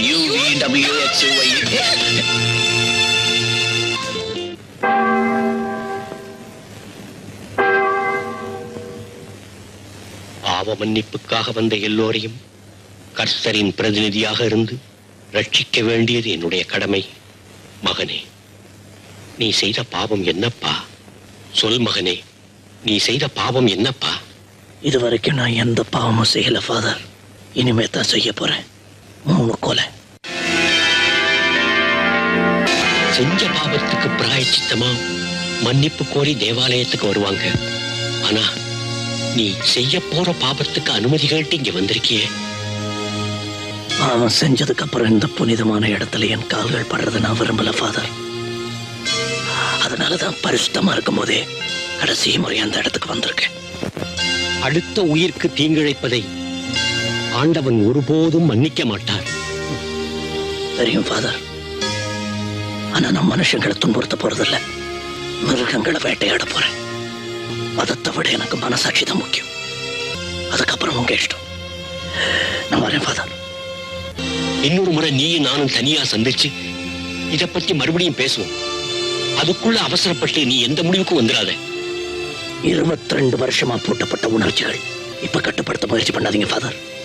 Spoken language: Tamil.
you V W X Y பாவ மன்னிப்புக்காக வந்த எல்லோரையும் கர்த்தரின் பிரதிநிதியாக இருந்து ரட்சிக்க வேண்டியது என்னுடைய கடமை மகனே நீ செய்த பாவம் என்னப்பா சொல் மகனே நீ செய்த பாவம் என்னப்பா இது வரைக்கும் நான் எந்த பாவமும் செய்யல ஃபாதர் இனிமே தான் செய்ய போறேன் மூணு கொலை செஞ்ச பாவத்துக்கு பிராயச்சித்தமா மன்னிப்பு கோரி தேவாலயத்துக்கு வருவாங்க ஆனா நீ செய்ய போற பாவத்துக்கு அனுமதி கேட்டு இங்க வந்திருக்கியே பாவம் செஞ்சதுக்கு அப்புறம் இந்த புனிதமான இடத்துல என் கால்கள் படுறதை நான் விரும்பல ஃபாதர் அதனாலதான் பரிசுத்தமா இருக்கும் போதே கடைசி முறை அந்த இடத்துக்கு வந்திருக்கேன் அடுத்த உயிருக்கு தீங்கிழைப்பதை ஆண்டவன் ஒருபோதும் மன்னிக்க மாட்டார் தெரியும் ஃபாதர் ஆனா நான் மனுஷங்களை துன்புறுத்த போறதில்ல மிருகங்களை வேட்டையாட போறேன் மதத்தை விட எனக்கு மனசாட்சி தான் முக்கியம் அதுக்கப்புறம் உங்க இஷ்டம் நான் வரேன் ஃபாதர் இன்னொரு முறை நீயும் நானும் தனியா சந்திச்சு இத பத்தி மறுபடியும் பேசுவோம் அதுக்குள்ள அவசரப்பட்டு நீ எந்த முடிவுக்கும் வந்துடாத இருபத்தி ரெண்டு வருஷமா பூட்டப்பட்ட உணர்ச்சிகள் இப்ப கட்டுப்படுத்த முயற்சி பண்ணாதீங்க ஃபாதர்